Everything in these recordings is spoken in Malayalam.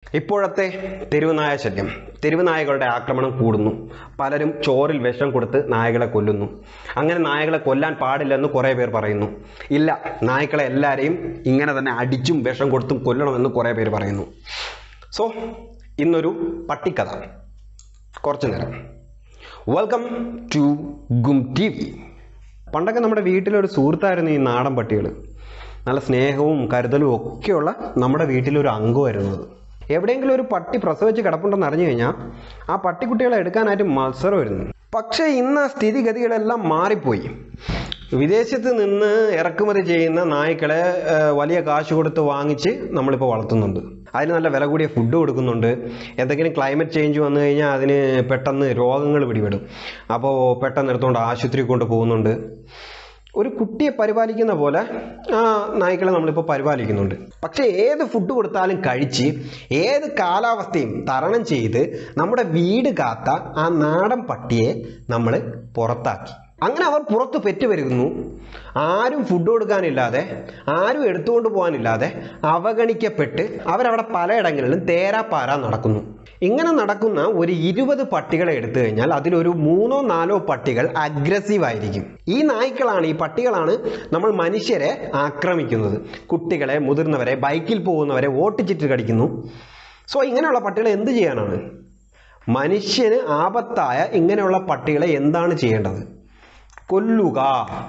ഇപ്പോഴത്തെ തെരുവുനായ ശല്യം തെരുവുനായകളുടെ ആക്രമണം കൂടുന്നു പലരും ചോറിൽ വിഷം കൊടുത്ത് നായകളെ കൊല്ലുന്നു അങ്ങനെ നായകളെ കൊല്ലാൻ പാടില്ലെന്ന് കുറേ പേർ പറയുന്നു ഇല്ല നായ്ക്കളെ എല്ലാവരെയും ഇങ്ങനെ തന്നെ അടിച്ചും വിഷം കൊടുത്തും കൊല്ലണമെന്ന് കുറേ പേര് പറയുന്നു സോ ഇന്നൊരു പട്ടിക്കഥ കുറച്ചു നേരം welcome to gum T V പണ്ടൊക്കെ നമ്മുടെ വീട്ടിലൊരു സുഹൃത്തായിരുന്നു ഈ നാടൻ പട്ടികൾ നല്ല സ്നേഹവും കരുതലും ഒക്കെയുള്ള നമ്മുടെ വീട്ടിലൊരു അംഗമായിരുന്നു അത് എവിടെയെങ്കിലും ഒരു പട്ടി പ്രസവിച്ച് കിടപ്പുണ്ടെന്ന് അറിഞ്ഞു കഴിഞ്ഞാൽ ആ പട്ടിക്കുട്ടികളെ എടുക്കാനായിട്ട് മത്സരമായിരുന്നു പക്ഷേ ഇന്ന് ആ സ്ഥിതിഗതികളെല്ലാം മാറിപ്പോയി വിദേശത്ത് നിന്ന് ഇറക്കുമതി ചെയ്യുന്ന നായ്ക്കളെ ആ, വലിയ കാശ് കൊടുത്ത് വാങ്ങിച്ച് നമ്മളിപ്പോൾ വളർത്തുന്നുണ്ട് അതിന് നല്ല വില കൂടിയ ഫുഡ് കൊടുക്കുന്നുണ്ട് എന്തെങ്കിലും ക്ലൈമറ്റ് ചേഞ്ച് വന്നു കഴിഞ്ഞാൽ അതിന് പെട്ടെന്ന് രോഗങ്ങൾ പിടിപെടും അപ്പോൾ പെട്ടെന്ന് എടുത്തുകൊണ്ട് ആശുപത്രി കൊണ്ട് പോകുന്നുണ്ട് ഒരു കുട്ടിയെ പരിപാലിക്കുന്ന പോലെ ആ നായ്ക്കളെ നമ്മളിപ്പോൾ പരിപാലിക്കുന്നുണ്ട് പക്ഷേ ഏത് ഫുഡ് കൊടുത്താലും കഴിച്ച് ഏത് കാലാവസ്ഥയും തരണം ചെയ്ത് നമ്മുടെ വീട് കാത്ത ആ നാടൻ പട്ടിയെ നമ്മൾ പുറത്താക്കി അങ്ങനെ അവർ പുറത്ത് പെറ്റുവരുന്നു ആരും ഫുഡ് കൊടുക്കാനില്ലാതെ ആരും എടുത്തുകൊണ്ട് പോകാനില്ലാതെ അവഗണിക്കപ്പെട്ട് അവരവിടെ പലയിടങ്ങളിലും തേരാപ്പാര നടക്കുന്നു ഇങ്ങനെ നടക്കുന്ന ഒരു ഇരുപത് പട്ടികളെ എടുത്തു കഴിഞ്ഞാൽ അതിലൊരു മൂന്നോ നാലോ പട്ടികൾ അഗ്രസീവ് ആയിരിക്കും ഈ നായ്ക്കളാണ് ഈ പട്ടികളാണ് നമ്മൾ മനുഷ്യരെ ആക്രമിക്കുന്നത് കുട്ടികളെ മുതിർന്നവരെ ബൈക്കിൽ പോകുന്നവരെ ഓട്ടിച്ചിട്ട് കടിക്കുന്നു സോ ഇങ്ങനെയുള്ള പട്ടികളെ എന്ത് ചെയ്യാനാണ് മനുഷ്യന് ആപത്തായ ഇങ്ങനെയുള്ള പട്ടികളെ എന്താണ് ചെയ്യേണ്ടത് കൊല്ലുക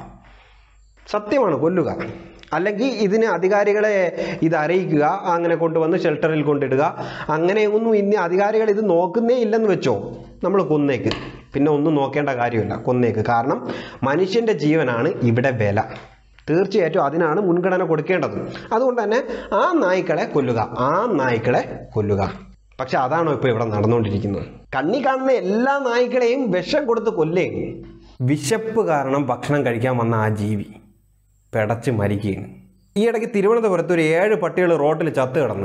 സത്യമാണ് കൊല്ലുക അല്ലെങ്കിൽ ഇതിന് അധികാരികളെ ഇത് അറിയിക്കുക അങ്ങനെ കൊണ്ടുവന്ന് ഷെൽട്ടറിൽ കൊണ്ടിടുക അങ്ങനെയൊന്നും ഇനി അധികാരികൾ ഇത് നോക്കുന്നേ ഇല്ലെന്ന് വെച്ചോ നമ്മൾ കൊന്നേക്ക് പിന്നെ ഒന്നും നോക്കേണ്ട കാര്യമില്ല കൊന്നേക്ക് കാരണം മനുഷ്യൻ്റെ ജീവനാണ് ഇവിടെ വില തീർച്ചയായിട്ടും അതിനാണ് മുൻഗണന കൊടുക്കേണ്ടത് അതുകൊണ്ട് തന്നെ ആ നായ്ക്കളെ കൊല്ലുക ആ നായ്ക്കളെ കൊല്ലുക പക്ഷെ അതാണോ ഇപ്പോൾ ഇവിടെ നടന്നുകൊണ്ടിരിക്കുന്നത് കണ്ണി കാണുന്ന എല്ലാ നായ്ക്കളെയും വിഷം കൊടുത്ത് കൊല്ലേ വിശപ്പ് കാരണം ഭക്ഷണം കഴിക്കാൻ വന്ന ആ ജീവി പിടച്ച് മരിക്കുകയാണ് ഈ ഇടയ്ക്ക് തിരുവനന്തപുരത്ത് ഒരു ഏഴ് പട്ടികൾ റോട്ടിൽ ചത്ത് കിടന്നു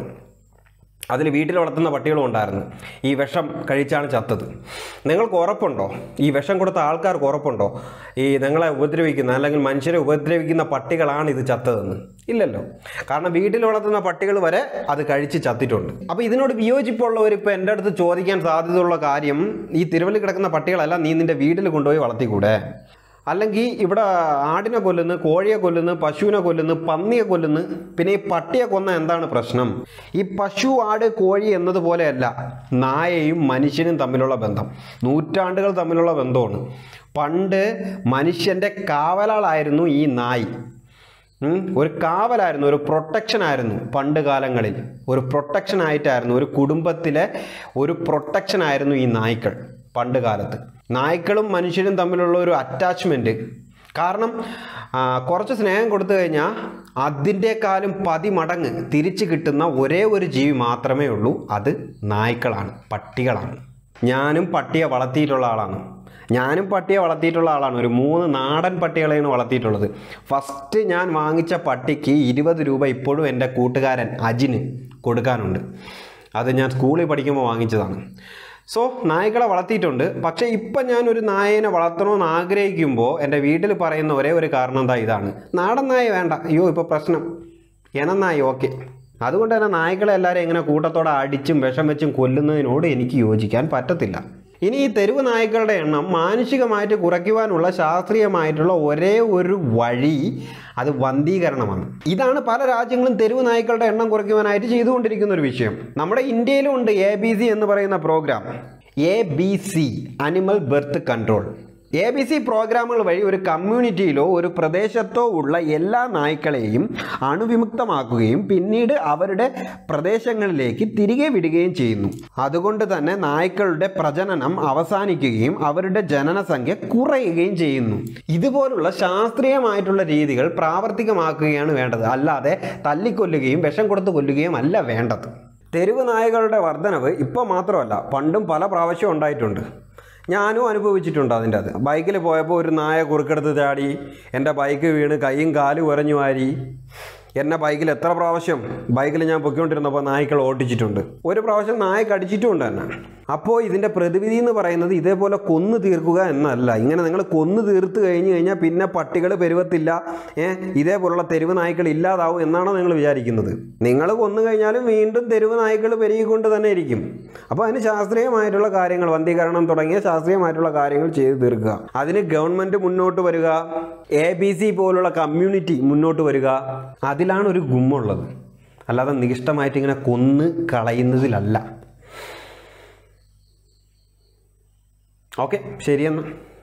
അതിൽ വീട്ടിൽ വളർത്തുന്ന പട്ടികളും ഉണ്ടായിരുന്നു ഈ വിഷം കഴിച്ചാണ് ചത്തത് നിങ്ങൾക്ക് ഉറപ്പുണ്ടോ ഈ വിഷം കൊടുത്ത ആൾക്കാർക്ക് ഉറപ്പുണ്ടോ ഈ നിങ്ങളെ ഉപദ്രവിക്കുന്ന അല്ലെങ്കിൽ മനുഷ്യരെ ഉപദ്രവിക്കുന്ന പട്ടികളാണ് ഇത് ചത്തതെന്ന് ഇല്ലല്ലോ കാരണം വീട്ടിൽ വളർത്തുന്ന പട്ടികൾ വരെ അത് കഴിച്ച് ചത്തിട്ടുണ്ട് അപ്പോൾ ഇതിനോട് വിയോജിപ്പുള്ളവർ ഇപ്പോൾ എൻ്റെ അടുത്ത് ചോദിക്കാൻ സാധ്യതയുള്ള കാര്യം ഈ തിരുവല്ലി കിടക്കുന്ന പട്ടികളെല്ലാം നീ നിൻ്റെ വീട്ടിൽ കൊണ്ടുപോയി വളർത്തിക്കൂടെ അല്ലെങ്കിൽ ഇവിടെ ആടിനെ കൊല്ലുന്നു കോഴിയെ കൊല്ലുന്നു പശുവിനെ കൊല്ലുന്നു പന്നിയെ കൊല്ലുന്നു പിന്നെ ഈ പട്ടിയെ കൊന്ന എന്താണ് പ്രശ്നം ഈ പശു ആട് കോഴി എന്നതുപോലെയല്ല നായയും മനുഷ്യനും തമ്മിലുള്ള ബന്ധം നൂറ്റാണ്ടുകൾ തമ്മിലുള്ള ബന്ധമാണ് പണ്ട് മനുഷ്യൻ്റെ കാവലാളായിരുന്നു ഈ നായി ഉം, ഒരു കാവലായിരുന്നു ഒരു പ്രൊട്ടക്ഷൻ ആയിരുന്നു പണ്ട് കാലങ്ങളിൽ ഒരു പ്രൊട്ടക്ഷൻ ആയിട്ടായിരുന്നു ഒരു കുടുംബത്തിലെ ഒരു പ്രൊട്ടക്ഷൻ ആയിരുന്നു ഈ നായ്ക്കൾ പണ്ട് കാലത്ത് നായ്ക്കളും മനുഷ്യരും തമ്മിലുള്ള ഒരു അറ്റാച്ച്മെൻറ്റ് കാരണം ആ, കുറച്ച് സ്നേഹം കൊടുത്തു കഴിഞ്ഞാൽ അതിൻ്റെക്കാളും പതിമടങ്ങ് തിരിച്ചു കിട്ടുന്ന ഒരേ ഒരു ജീവി മാത്രമേ ഉള്ളൂ അത് നായ്ക്കളാണ് പട്ടികളാണ് ഞാനും പട്ടിയെ വളർത്തിയിട്ടുള്ള ആളാണ് ഞാനും പട്ടിയെ വളർത്തിയിട്ടുള്ള ആളാണ് ഒരു മൂന്ന് നാടൻ പട്ടികളെയാണ് വളർത്തിയിട്ടുള്ളത് ഫസ്റ്റ് ഞാൻ വാങ്ങിച്ച പട്ടിക്ക് ഇരുപത് രൂപ ഇപ്പോഴും എൻ്റെ കൂട്ടുകാരൻ അജിന് കൊടുക്കാനുണ്ട് അത് ഞാൻ സ്കൂളിൽ പഠിക്കുമ്പോൾ വാങ്ങിച്ചതാണ് സോ നായ്ക്കളെ വളർത്തിയിട്ടുണ്ട് പക്ഷേ ഇപ്പം ഞാനൊരു നായേനെ വളർത്തണമെന്ന് ആഗ്രഹിക്കുമ്പോൾ എൻ്റെ വീട്ടിൽ പറയുന്ന ഒരേ ഒരു കാരണം എന്താ ഇതാണ് നാടൻ നായ വേണ്ട അയ്യോ ഇപ്പോൾ പ്രശ്നം എനന്നായി ഓക്കെ അതുകൊണ്ട് തന്നെ നായ്ക്കളെ എല്ലാവരും ഇങ്ങനെ കൂട്ടത്തോടെ അടിച്ചും വിഷം വെച്ചും കൊല്ലുന്നതിനോട് എനിക്ക് യോജിക്കാൻ പറ്റത്തില്ല ഇനി ഈ തെരുവ് നായ്ക്കളുടെ എണ്ണം മാനുഷികമായിട്ട് കുറയ്ക്കുവാനുള്ള ശാസ്ത്രീയമായിട്ടുള്ള ഒരേ ഒരു വഴി അത് വന്ധീകരണമാണ് ഇതാണ് പല രാജ്യങ്ങളും തെരുവ് നായ്ക്കളുടെ എണ്ണം കുറയ്ക്കുവാനായിട്ട് ചെയ്തുകൊണ്ടിരിക്കുന്ന ഒരു വിഷയം നമ്മുടെ ഇന്ത്യയിലും ഉണ്ട് എ ബി സി എന്ന് പറയുന്ന program A B C animal birth control A B C പ്രോഗ്രാമുകൾ വഴി ഒരു കമ്മ്യൂണിറ്റിയിലോ ഒരു പ്രദേശത്തോ ഉള്ള എല്ലാ നായ്ക്കളെയും അണുവിമുക്തമാക്കുകയും പിന്നീട് അവരുടെ പ്രദേശങ്ങളിലേക്ക് തിരികെ വിടുകയും ചെയ്യുന്നു അതുകൊണ്ട് തന്നെ നായ്ക്കളുടെ പ്രജനനം അവസാനിക്കുകയും അവരുടെ ജനനസംഖ്യ കുറയുകയും ചെയ്യുന്നു ഇതുപോലുള്ള ശാസ്ത്രീയമായിട്ടുള്ള രീതികൾ പ്രാവർത്തികമാക്കുകയാണ് വേണ്ടത് അല്ലാതെ തല്ലിക്കൊല്ലുകയും വിഷം കൊടുത്ത് കൊല്ലുകയും അല്ല വേണ്ടത് തെരുവ് നായകളുടെ വർധനവ് ഇപ്പോൾ മാത്രമല്ല പണ്ടും പല പ്രാവശ്യം ഉണ്ടായിട്ടുണ്ട് ഞാനും അനുഭവിച്ചിട്ടുണ്ട് അതിൻ്റെ അത് ബൈക്കിൽ പോയപ്പോൾ ഒരു നായ കുറുക്കെടുത്ത് ചാടി എൻ്റെ ബൈക്ക് വീണ് കൈയും കാലും ഉരഞ്ഞു വാരി എന്നെ ബൈക്കിൽ എത്ര പ്രാവശ്യം ബൈക്കിൽ ഞാൻ പൊയ്ക്കൊണ്ടിരുന്നപ്പോൾ നായ്ക്കൾ ഓട്ടിച്ചിട്ടുണ്ട് ഒരു പ്രാവശ്യം നായ കടിച്ചിട്ടുമുണ്ട് തന്നെ അപ്പോൾ ഇതിൻ്റെ പ്രതിവിധി എന്ന് പറയുന്നത് ഇതേപോലെ കൊന്നു തീർക്കുക എന്നല്ല ഇങ്ങനെ നിങ്ങൾ കൊന്നു തീർത്ത് കഴിഞ്ഞ് കഴിഞ്ഞാൽ പിന്നെ പട്ടികൾ പെരുവത്തില്ല ഏ ഇതേപോലുള്ള തെരുവ് നായ്ക്കൾ ഇല്ലാതാവും എന്നാണോ നിങ്ങൾ വിചാരിക്കുന്നത് നിങ്ങൾ കൊന്നു കഴിഞ്ഞാലും വീണ്ടും തെരുവ് നായ്ക്കൾ പെരുകിക്കൊണ്ട് തന്നെ ഇരിക്കും അപ്പോൾ അതിന് ശാസ്ത്രീയമായിട്ടുള്ള കാര്യങ്ങൾ വന്ധീകരണം തുടങ്ങിയ ശാസ്ത്രീയമായിട്ടുള്ള കാര്യങ്ങൾ ചെയ്തു തീർക്കുക അതിന് ഗവൺമെൻറ് മുന്നോട്ട് വരിക എ ബി സി പോലുള്ള കമ്മ്യൂണിറ്റി മുന്നോട്ട് വരിക അതിലാണ് ഒരു ഗുമ്മുള്ളത് അല്ലാതെ നികിഷ്ടമായിട്ട് ഇങ്ങനെ കൊന്ന് കളയുന്നതിലല്ല ഓക്കെ ശരിയെന്നാ